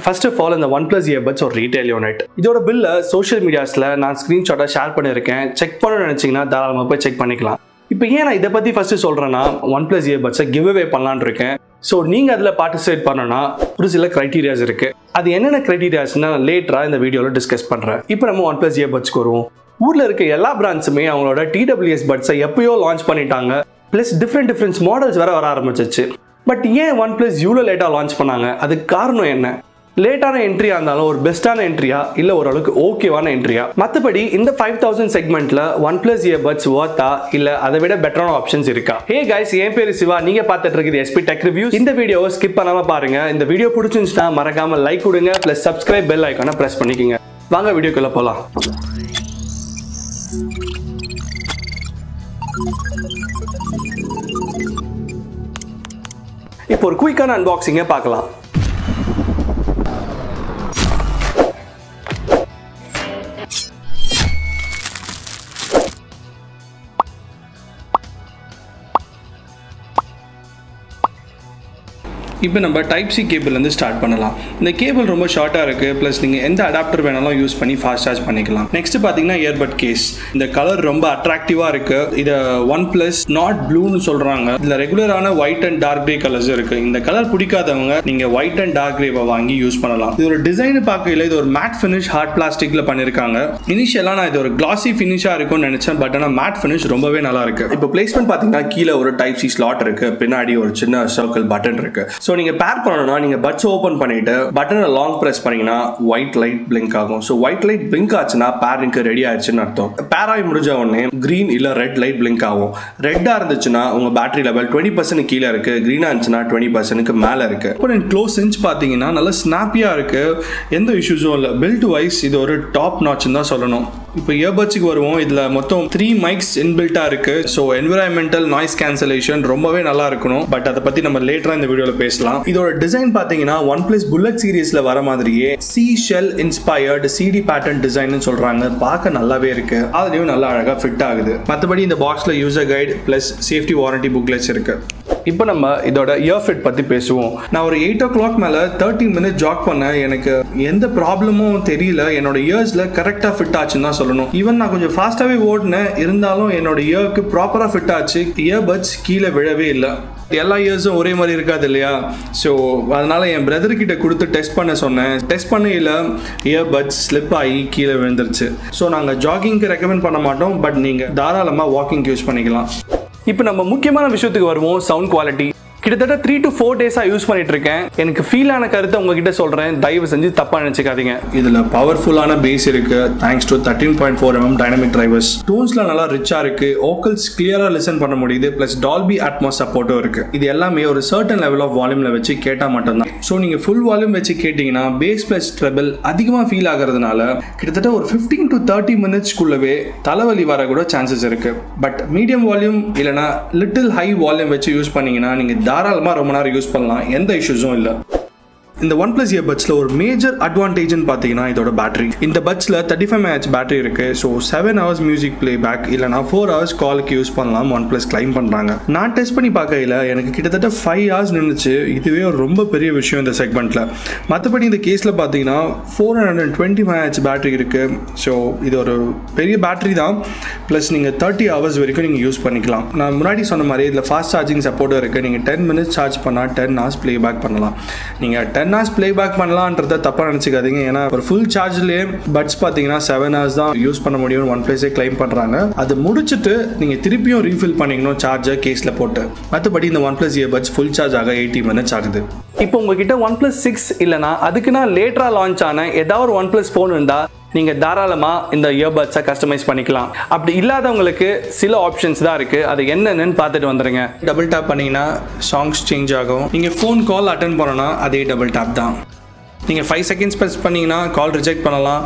first of all இந்த one plus earbuds ஒரு retail unit இதோட பில்ல சோஷியல் மீடியாஸில் நான் ஸ்க்ரீன்ஷாட்டை ஷேர் பண்ணியிருக்கேன் செக் பண்ணணும்னு நினச்சிங்கன்னா தாராளமாக போய் செக் பண்ணிக்கலாம் இப்போ ஏன் நான் இதை பற்றி ஃபஸ்ட்டு சொல்கிறேன்னா ஒன் ப்ளஸ் இயர்பட்ஸை கிவ் அவே பண்ணலான்னு இருக்கேன் ஸோ நீங்கள் அதில் பார்ட்டிசிபேட் பண்ணனா ஒரு சில க்ரைட்டீரியாஸ் இருக்குது அது என்னென்ன க்ரைட்டீரியாஸ்னா லேட்டராக இந்த வீடியோவில் டிஸ்கஸ் பண்ணுறேன் இப்போ நம்ம ஒன் ப்ளஸ் இயர்பட்ஸ்க்கு வருவோம் ஊரில் இருக்க எல்லா பிராண்ட்ஸுமே அவங்களோட டிடபிள்யூஎஸ் பட்ஸை எப்பயோ லான்ச் பண்ணிட்டாங்க ப்ளஸ் டிஃப்ரெண்ட் டிஃப்ரெண்ட் மாடல்ஸ் வேற வர ஆரம்பிச்சிச்சு பட் ஏன் ஒன் ப்ளஸ் இவ்வளோ லேட்டாக லான்ச் பண்ணாங்க அதுக்கு காரணம் என்ன லேட்டான என்ட்ரியா இருந்தாலும் ஒரு பெஸ்ட்டான என்ட்ரியா இல்ல ஓரளவுக்கு ஓகேவான என்ட்ரியா மற்றபடி இந்த ஃபைவ் தௌசண்ட் செக்மெண்ட்ல ஒன் பிளஸ் இயர்பட்ஸ் ஒர்த்தா இல்ல அதை விட பெட்டரான ஆப்ஷன்ஸ் இருக்கா ஹே கைஸ் என் பேரு சிவா நீங்க பார்த்துட்டு இருக்குது எஸ்பி டெக் ரிவ்யூ இந்த வீடியோவை ஸ்கிப் பண்ணாம பாருங்க இந்த வீடியோ பிடிச்சிருந்துச்சுன்னா மறக்காம லைக் கொடுங்க பிளஸ் சப்ஸ்கிரைப் பெல் ஐக்கான பிரஸ் பண்ணிக்கோங்க வாங்க வீடியோக்குள்ள போலாம் இப்போ ஒரு குயிக்கான அன்பாக்சிங்கை பார்க்கலாம் இப்போ நம்ம டைப் சி கேபிள்லேருந்து ஸ்டார்ட் பண்ணலாம் இந்த கேபிள் ரொம்ப ஷார்ட்டாக இருக்குது ப்ளஸ் நீங்கள் எந்த அடாப்டர் வேணாலும் யூஸ் பண்ணி ஃபாஸ்ட் சார்ஜ் பண்ணிக்கலாம் நெக்ஸ்ட் பார்த்தீங்கன்னா இயர்பட் கேஸ் இந்த கலர் ரொம்ப அட்ராக்டிவாக இருக்குது இதை ஒன் ப்ளஸ் நாட் ப்ளூன்னு சொல்கிறாங்க இதில் ரெகுலரான white and dark grey colours இருக்குது இந்த கலர் பிடிக்காதவங்க நீங்கள் ஒயிட் அண்ட் டார்க் கிரேவை வாங்கி யூஸ் பண்ணலாம் இது ஒரு டிசைன் பார்க்கையில் இது ஒரு மேட் ஃபினிஷ் ஹார்ட் பிளாஸ்டிக்கில் பண்ணியிருக்காங்க இனிஷியலாக நான் இது ஒரு கிளாசி ஃபினிஷாக இருக்கும்னு நினச்சேன் பட் ஆனால் மேட் ஃபினிஷ் ரொம்பவே நல்லா இருக்கு இப்போ பிளேஸ்மெண்ட் பார்த்தீங்கன்னா கீழே ஒரு டைப் சி ஸ்லாட் இருக்கு பின்னாடி ஒரு சின்ன சர்க்கிள் பட்டன் இருக்கு ஸோ நீங்கள் பேர் பண்ணணும்னா நீங்கள் பட்ஸ் ஓப்பன் பண்ணிட்டு பட்டனை லாங் ப்ரெஸ் பண்ணீங்கன்னா ஒயிட் லைட் பிளிங்க் ஆகும் ஸோ ஒயிட் லைட் பிளிங்க் ஆச்சுன்னா பேரிங்க்கு ரெடி ஆயிடுச்சுன்னு அர்த்தம் பேர் ஆகி முடிஞ்ச உடனே க்ரீன் இல்லை ரெட் லைட் பிளிங்க் ஆகும் ரெட்டாக இருந்துச்சுன்னா உங்கள் பேட்டரி லெவல் டுவெண்ட்டி பர்சன்ட் கீழே இருக்கு க்ரீனாக இருந்துச்சுன்னா டுவெண்ட்டி பர்சன்ட்க்கு மேலே இருக்கு இப்போ க்ளோஸ் சென்ஸ் பார்த்தீங்கன்னா நல்லா ஸ்னாப்பியாக இருக்கு எந்த இஷ்யூஸும் இல்லை பில்ட் வைஸ் இது ஒரு டாப் நாட்ச்னு தான் சொல்லணும் இப்போ இயர்பட்ஸுக்கு வருவோம் இதில் மொத்தம் த்ரீ மைக்ஸ் இன்பில்ட்டாக இருக்கு ஸோ என்விரான்மெண்டல் நாய்ஸ் கேன்சலேஷன் ரொம்பவே நல்லா இருக்கணும் பட் அதை பற்றி நம்ம லேட்டராக இந்த வீடியோவில் பேசலாம் இதோட டிசைன் பார்த்தீங்கன்னா ஒன் பிளஸ் புல்லட் சீரீஸில் வர மாதிரியே seashell inspired CD pattern design சொல்கிறாங்க பார்க்க நல்லாவே இருக்கு அதுலேயும் நல்லா அழகாக ஃபிட் ஆகுது மற்றபடி இந்த பாக்ஸில் user guide plus safety warranty booklets இருக்கு இப்போ நம்ம இதோட இயர் ஃபிட் பற்றி பேசுவோம் நான் ஒரு எயிட் ஓ கிளாக் மேலே தேர்ட்டி மினிட் ஜாக் பண்ணேன் எனக்கு எந்த ப்ராப்ளமும் தெரியல என்னோட இயர்ஸில் கரெக்டாக ஃபிட் ஆச்சுன்னு தான் சொல்லணும் ஈவன் நான் கொஞ்சம் ஃபாஸ்ட்டாகவே ஓடினேன் இருந்தாலும் என்னோட இயருக்கு ப்ராப்பராக ஃபிட் ஆச்சு இயர்பட்ஸ் கீழே விழவே இல்லை எல்லா இயர்ஸும் ஒரே மாதிரி இருக்காது இல்லையா ஸோ அதனால என் பிரதர் கிட்ட கொடுத்து டெஸ்ட் பண்ண சொன்னேன் டெஸ்ட் பண்ணையில் இயர்பட்ஸ் ஸ்லிப் ஆகி கீழே விழுந்துருச்சு ஸோ நாங்கள் ஜாகிங்க்கு ரெக்கமெண்ட் பண்ண மாட்டோம் பட் நீங்கள் தாராளமாக வாக்கிங் யூஸ் பண்ணிக்கலாம் இப்போ நம்ம முக்கியமான விஷயத்துக்கு வருவோம் சவுண்ட் குவாலிட்டி கிட்டத்தட்ட த்ரீ டு ஃபோர் டேஸாக யூஸ் பண்ணிட்டு இருக்கேன் எனக்கு ஃபீல் ஆன கருத்தை உங்ககிட்ட சொல்கிறேன் தயவு செஞ்சு தப்பாக நினச்சிக்காதீங்க இதில் பவர்ஃபுல்லான பேஸ் இருக்கு thanks to thirteen point four mm dynamic drivers டூன்ஸ்ல நல்லா ரிச்சாக இருக்கு ஓக்கல்ஸ் கிளியராக லிசன் பண்ண முடியுது ப்ளஸ் டால்பி அட்மாஸ் சப்போர்ட்டும் இருக்கு இது எல்லாமே ஒரு சர்டன் லெவல் ஆஃப் வால்யூமில் வச்சு கேட்டால் மட்டும்தான் ஸோ நீங்கள் ஃபுல் வால்யூம் வச்சு கேட்டிங்கன்னா பேஸ் ப்ளஸ் ட்ரெபிள் அதிகமாக ஃபீல் ஆகிறதுனால கிட்டத்தட்ட ஒரு ஃபிஃப்டீன் டு தேர்ட்டி மினிட்ஸ்க்குள்ளவே தலைவலி வர கூட சான்சஸ் இருக்கு பட் மீடியம் வால்யூம் இல்லைனா லிட்டில் ஹை வால்யூம் வச்சு யூஸ் பண்ணீங்கன்னா நீங்கள் தாராளமாக ரொம்ப நேரம் யூஸ் பண்ணலாம் எந்த இஷ்யூஸும் இல்லை இந்த ஒன் பிளஸ் இயர் பட்ஸில் ஒரு மேஜர் அட்வான்டேஜ்னு பார்த்தீங்கன்னா இதோட பேட்டரி இந்த பட்ஸில் தேர்ட்டி ஃபைவ் மேட்ச் பேட்டரி இருக்கு so seven hours music playback இல்லைனா ஃபோர் ஹவர்ஸ் காலுக்கு யூஸ் பண்ணலாம் ஒன் பிளஸ் கிளைம் பண்ணுறாங்க நான் டெஸ்ட் பண்ணி பார்க்கையில் எனக்கு கிட்டத்தட்ட ஃபைவ் ஹவர்ஸ் நின்றுச்சு இதுவே ஒரு ரொம்ப பெரிய விஷயம் இந்த செக்மெண்ட்டில் மற்றபடி இந்த கேஸில் பார்த்தீங்கன்னா four hundred and twenty match battery இருக்குது ஸோ இது ஒரு பெரிய பேட்டரி தான் ப்ளஸ் நீங்கள் தேர்ட்டி ஹவர்ஸ் வரைக்கும் நீங்கள் யூஸ் பண்ணிக்கலாம் நான் முன்னாடி சொன்ன மாதிரி இதில் ஃபாஸ்ட் சார்ஜிங் சப்போர்ட்டும் இருக்குது நீங்கள் டென் மினிட்ஸ் சார்ஜ் பண்ணால் டென் ஹவர்ஸ் ப்ளே பேக் பண்ணலாம் நீங்கள் டென் ஹவர்ஸ் ப்ளே பேக் பண்ணலான்றத தப்பாக நினச்சிக்காதீங்க ஏன்னா ஒரு ஃபுல் சார்ஜ்லேயே பட்ஸ் பார்த்தீங்கன்னா செவன் ஹவர்ஸ் தான் யூஸ் பண்ண முடியும் ஒன் பிளேஸே கிளைம் பண்ணுறாங்க அது முடிச்சுட்டு நீங்கள் திருப்பியும் ரீஃபில் பண்ணிக்கணும் சார்ஜர் கேஸில் போட்டு மற்றபடி இந்த one plus earbuds full charge ஆக எயிட்டி மினிட்ஸ் ஆகுது இப்போ உங்ககிட்ட ஒன் பிளஸ் சிக்ஸ் இல்லைனா அதுக்குன்னா லேட்டராக லான்ச் ஆன ஏதாவது ஒரு ஒன் பிளஸ் ஃபோன் இருந்தால் நீங்கள் தாராளமாக இந்த இயர்பட்ஸை கஸ்டமைஸ் பண்ணிக்கலாம் அப்படி இல்லாதவங்களுக்கு சில ஆப்ஷன்ஸ் தான் இருக்குது அது என்னென்னு பார்த்துட்டு வந்துடுங்க டபுள் டேப் பண்ணிங்கன்னா சாங்ஸ் சேஞ்ச் ஆகும் நீங்கள் ஃபோன் கால் அட்டன் பண்ணனா அதே டபுள் டேப் தான் நீங்கள் ஃபைவ் செகண்ட்ஸ் ப்ரெஸ் பண்ணிங்கன்னா கால் ரிஜெக்ட் பண்ணலாம்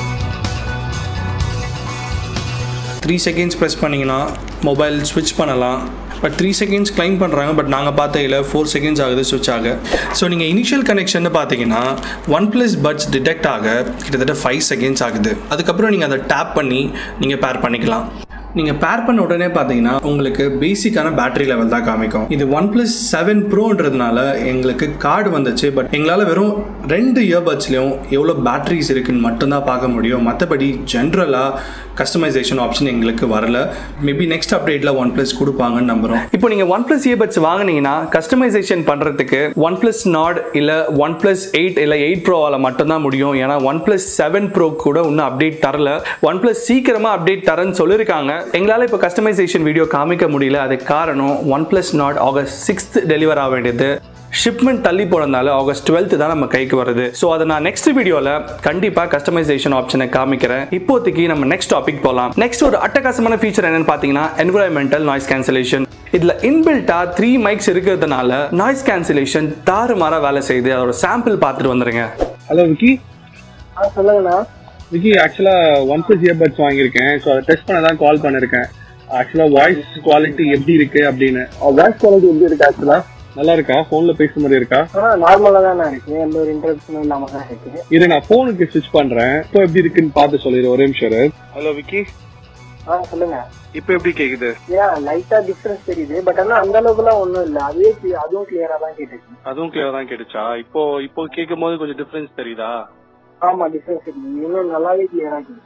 த்ரீ செகண்ட்ஸ் ப்ரெஸ் பண்ணிங்கன்னா மொபைல் ஸ்விட்ச் பண்ணலாம் பட் த்ரீ செகண்ட்ஸ் கிளைம் பண்ணுறாங்க பட் நாங்கள் பார்த்ததில் ஃபோர் செகண்ட்ஸ் ஆகுது சுவிச் ஆக ஸோ நீங்கள் இனிஷியல் கனெக்ஷன் பார்த்தீங்கன்னா ஒன் ப்ளஸ் பட்ஸ் டிடெக்ட் ஆக கிட்டத்தட்ட ஃபைவ் செகண்ட்ஸ் ஆகுது அதுக்கப்புறம் நீங்கள் அதை டேப் பண்ணி நீங்கள் பேர் பண்ணிக்கலாம் நீங்கள் பேர் பண்ண உடனே பார்த்தீங்கன்னா உங்களுக்கு பேசிக்கான பேட்டரி லெவல் தான் காமிக்கும் இது ஒன் ப்ளஸ் செவன் ப்ரோன்றதுனால எங்களுக்கு கார்டு வந்துச்சு பட் எங்களால் வெறும் ரெண்டு இயர்பட்ஸ்லையும் எவ்வளோ பேட்டரிஸ் இருக்குன்னு மட்டும்தான் பார்க்க முடியும் மற்றபடி ஜென்ரலாக கஸ்டமைசேஷன் ஆப்ஷன் எங்களுக்கு வரல மேபி நெக்ஸ்ட் அப்டேட்டில் ஒன் ப்ளஸ் கொடுப்பாங்கன்னு நம்புகிறோம் இப்போ நீங்கள் ஒன் ப்ளஸ் இயர்பட்ஸ் வாங்குனீங்கன்னா கஸ்டமைசேஷன் பண்ணுறதுக்கு ஒன் ப்ளஸ் நாட் இல்லை ஒன் ப்ளஸ் எயிட் இல்லை எயிட் ப்ரோவால் மட்டும்தான் முடியும் ஏன்னா ஒன் ப்ளஸ் செவன் ப்ரோ கூட இன்னும் அப்டேட் தரல ஒன் ப்ளஸ் சீக்கிரமாக அப்டேட் தரேன்னு சொல்லியிருக்காங்க எங்களால் இப்போ கஸ்டமைசேஷன் வீடியோ காமிக்க முடியல அதுக்கு காரணம் one plus Nord August sixth deliver ஆக வேண்டியது ஷிப்மெண்ட் தள்ளி போனதுனால ஆகஸ்ட் டுவெல்த் தான் நம்ம கைக்கு வருது ஸோ அதை நான் நெக்ஸ்ட் வீடியோவில் கண்டிப்பாக கஸ்டமைசேஷன் ஆப்ஷனை காமிக்கிறேன் இப்போதைக்கு நம்ம நெக்ஸ்ட் டாபிக் போகலாம் நெக்ஸ்ட் ஒரு அட்டகாசமான ஃபீச்சர் என்னன்னு பார்த்தீங்கன்னா என்விரான்மெண்டல் நாய்ஸ் கேன்சலேஷன் இதில் இன்பில்ட்டா த்ரீ மைக்ஸ் இருக்கிறதுனால நாய்ஸ் கேன்சலேஷன் தாறுமாறாக வேலை செய்யுது அதோட சாம்பிள் பார்த்துட்டு வந்துருங்க ஹலோ விக்கி ஆ சொல்லுங்கண்ணா விக்கி ஆக்சுவலாக ஒன் ப்ளஸ் இயர்பட்ஸ் வாங்கியிருக்கேன் ஸோ அதை டெஸ்ட் பண்ண தான் கால் பண்ணியிருக்கேன் ஆக்சுவலாக வாய்ஸ் குவாலிட்டி எப்படி இருக்கு அப்படின்னு வாய்ஸ் குவாலிட்டி எப்படி இருக்கு ஆக்சுவலா நல்லா இருக்கா ஃபோனில் பேசுற மாதிரி இருக்கா ஆனா நார்மலா தானே இருக்கு எந்த ஒரு இன்டர்ப்ஷனும் இல்லாம தான் இருக்கு இதை நான் ஃபோனுக்கு ஸ்விட்ச் பண்றேன் இப்போ எப்படி இருக்குன்னு பார்த்து சொல்லிடு ஒரே நிமிஷம் ஹலோ விக்கி ஆ சொல்லுங்க இப்போ எப்படி கேக்குது ஏன் லைட்டா டிஃபரன்ஸ் தெரியுது பட் ஆனா அந்த அளவுக்குலாம் ஒண்ணும் இல்ல அதுவே clear- அதுவும் கிளியரா தான் கேட்டுச்சு அதுவும் கிளியரா தான் கேட்டுச்சா இப்போ இப்போ கேட்கும் போது கொஞ்சம் டிஃபரன்ஸ் தெரியுதா ஆமா டிஃபரன்ஸ் இருக்கு இன்னும் நல்லாவே கிளியரா கேக்குது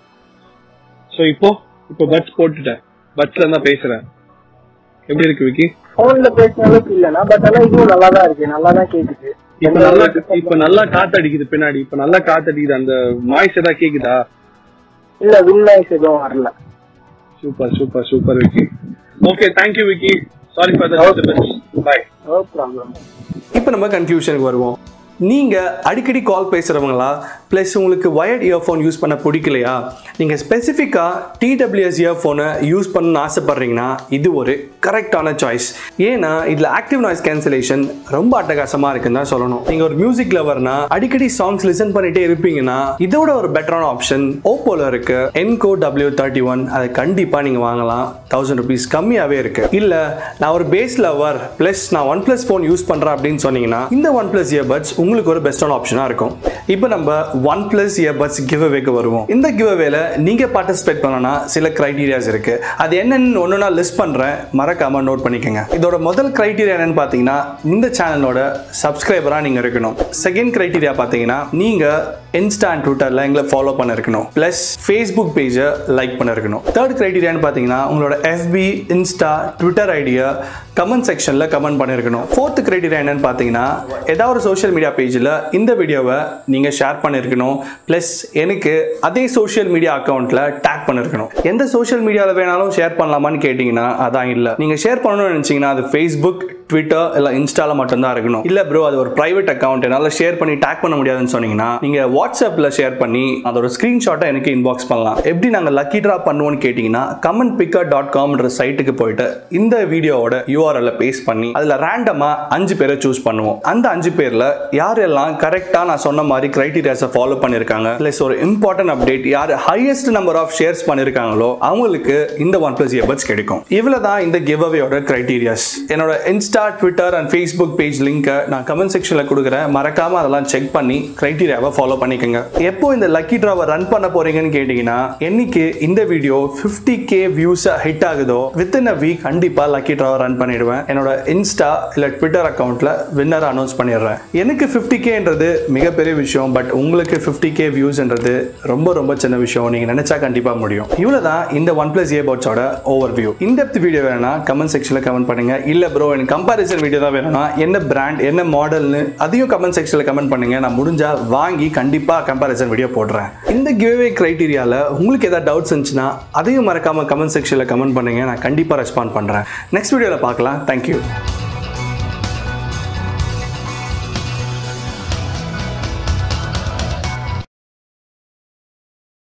ஸோ இப்போ இப்போ பட்ஸ் போட்டுட்டேன் பட்ஸ்ல இருந்தா பேசுறேன் எப்படி இருக்கு விக்கி போன்ல பேசின அளவுக்கு இல்லனா பட் ஆனா இதுவும் நல்லா தான் இருக்கு நல்லா தான் கேக்குது இப்ப நல்லா இப்ப நல்லா காத்தடிக்குது பின்னாடி இப்ப நல்லா காத்தடிக்குது அந்த நாய்ஸ் ஏதாவது கேக்குதா இல்ல வில் நாய்ஸ் எதுவும் வரல super super super Vicky okay thank you Vicky sorry for the bye no problem இப்போ நம்ம கன்க்ளூஷனுக்கு வருவோம் நீங்கள் அடிக்கடி கால் பேசுகிறவங்களா ப்ளஸ் உங்களுக்கு வயர்ட் இயர்ஃபோன் யூஸ் பண்ண பிடிக்கலையா நீங்கள் ஸ்பெசிஃபிக்காக டிடபிள்யூஎஸ் இயர்ஃபோனை யூஸ் பண்ணணும்னு ஆசைப்பட்றீங்கன்னா இது ஒரு கரெக்டான சாய்ஸ் ஏன்னா இதில் ஆக்டிவ் நாய்ஸ் கேன்சலேஷன் ரொம்ப அட்டகாசமாக இருக்குன்னு தான் சொல்லணும் நீங்கள் ஒரு மியூசிக் லவர்னா அடிக்கடி சாங்ஸ் லிசன் பண்ணிட்டே இருப்பீங்கன்னா இதோட ஒரு பெட்டரான ஆப்ஷன் ஓப்போல இருக்கு என்கோ டபிள்யூ தேர்ட்டி ஒன் அதை கண்டிப்பாக நீங்கள் வாங்கலாம் தௌசண்ட் ருபீஸ் கம்மியாகவே இருக்கு இல்லை நான் ஒரு பேஸ் லவர் ப்ளஸ் நான் ஒன் ப்ளஸ் ஃபோன் யூஸ் பண்ணுறேன் அப்படின்னு சொன்னீங்கன்னா இந்த ஒன் ப்ளஸ் இயர்பட்ஸ் உங்களுக்கு ஒரு பெஸ்டான ஆப்ஷனாக இருக்கும் இப்போ நம்ம ஒன் ப்ளஸ் இயர்பட்ஸ் கிவ் அவேக்கு வருவோம் இந்த கிவ் அவேல நீங்கள் பார்ட்டிசிபேட் பண்ணனா சில கிரைட்டீரியாஸ் இருக்கு அது என்னன்னு ஒன்று நான் லிஸ்ட் பண்ணுறேன் மறக்காம நோட் பண்ணிக்கோங்க இதோட முதல் கிரைட்டீரியா என்னன்னு பார்த்தீங்கன்னா இந்த சேனலோட சப்ஸ்கிரைபராக நீங்கள் இருக்கணும் செகண்ட் கிரைட்டீரியா பார்த்தீங்கன்னா நீங்கள் இன்ஸ்டா அண்ட் ட்விட்டரில் எங்களை ஃபாலோ பண்ண இருக்கணும் ப்ளஸ் ஃபேஸ்புக் பேஜை லைக் பண்ண இருக்கணும் தேர்ட் கிரைட்டீரியான்னு பார்த்தீங்கன்னா உங்களோட எஃபி இன்ஸ்டா ட்விட்டர் ஐடியா கமெண்ட் செக்ஷனில் கமெண்ட் பண்ணியிருக்கணும் ஃபோர்த் கிரைட்டீரியா என்னன்னு பார்த்தீங்கன்னா ஏதாவது ஒரு சோஷியல் மீடியா பேஜில் இந்த வீடியோவை நீங்கள் ஷேர் பண்ணியிருக்கணும் ப்ளஸ் எனக்கு அதே சோஷியல் மீடியா அக்கௌண்ட்டில் டேக் பண்ணியிருக்கணும் எந்த சோஷியல் மீடியாவில் வேணாலும் ஷேர் பண்ணலாமான்னு கேட்டிங்கன்னா அதான் இல்லை நீங்கள் ஷேர் பண்ணணும்னு நினச்சிங்கன்னா அது ஃபேஸ்புக் ட்விட்டர் இல்லை இன்ஸ்டால மட்டும்தான் இருக்கணும் இல்லை ப்ரோ அது ஒரு பிரைவேட் அக்கௌண்ட் என்னால் ஷேர் பண்ணி டேக் பண்ண முடியாதுன்னு சொன்னீங்கன்னா நீங்கள் வாட்ஸ்அப்பில் ஷேர் பண்ணி அதோட ஸ்க்ரீன்ஷாட்டை எனக்கு இன்பாக்ஸ் பண்ணலாம் எப்படி நாங்கள் லக்கி ட்ரா பண்ணுவோம்னு கேட்டிங்கன்னா கமெண்ட் பிக்கர் டாட் காம்ன்ற சைட்டுக்கு போயிட்டு இந்த வீடியோவோட யூஆர்எல்ல பேஸ்ட் பண்ணி அதில் ரேண்டமாக அஞ்சு பேரை சூஸ் பண்ணுவோம் அந்த அஞ்சு பேரில் யாரெல்லாம் கரெக்டாக நான் சொன்ன மாதிரி கிரைட்டீரியாஸை ஃபாலோ பண்ணியிருக்காங்க ப்ளஸ் ஒரு இம்பார்ட்டன்ட் அப்டேட் யார் ஹையஸ்ட் நம்பர் ஆஃப் ஷேர்ஸ் பண்ணியிருக்காங்களோ அவங்களுக்கு இந்த ஒன் பிளஸ் இயர்பட்ஸ் கிடைக்கும் இவ்வளோ தான் இந்த கிவ் அவேயோட கிரைட்டீரியாஸ் என்னோட Insta Twitter and Facebook page லிங்கை நான் கமெண்ட் செக்ஷனில் கொடுக்குறேன் மறக்காம அதெல்லாம் செக் பண்ணி கிரைட்டீரியாவை ஃபாலோ பண்ணிக்கோங்க எப்போ இந்த லக்கி ட்ராவை ரன் பண்ண போறீங்கன்னு கேட்டிங்கன்னா என்னைக்கு இந்த வீடியோ ஃபிஃப்டி கே வியூஸை ஹிட் ஆகுதோ வித்தின் அ வீக் கண்டிப்பாக லக்கி ட்ராவை ரன் பண்ணிடுவேன் என்னோட இன்ஸ்டா இல்லை ட்விட்டர் அக்கௌண்ட்டில் வின்னர் அனௌன்ஸ் பண்ணிடுறேன் எனக்கு ஃபிஃப்டி கேன்றது மிகப்பெரிய விஷயம் பட் உங்களுக்கு ஃபிஃப்டி கே வியூஸ்ன்றது ரொம்ப ரொம்ப சின்ன விஷயம் நீங்கள் நினைச்சா கண்டிப்பாக முடியும் இவ்வளோ தான் இந்த ஒன் பிளஸ் இயர்பட்ஸோட ஓவர் வியூ இன்டெப்த் வீடியோ வேணும்னா கமெண்ட் செக்ஷனில் கமெண்ட் பண்ணுங்க இல்லை ப்ரோ எனக்கு கம்பாரிசன் வீடியோ தான் வேணும்னா என்ன பிராண்ட் என்ன மாடல்னு அதையும் கமெண்ட் செக்ஷனில் கமெண்ட் பண்ணுங்க நான் முடிஞ்சா வாங்கி கண்டிப்பாக கம்பாரிசன் வீடியோ போடுறேன் இந்த கிவ்வே கிரைட்டீரியாவில் உங்களுக்கு ஏதாவது டவுட்ஸ் இருந்துச்சுன்னா அதையும் மறக்காம கமெண்ட் செக்ஷனில் கமெண்ட் பண்ணுங்க நான் கண்டிப்பாக ரெஸ்பாண்ட் பண்ணுறேன் நெக்ஸ்ட் வீடியோவில் பார்க்கலாம் தேங்க்யூ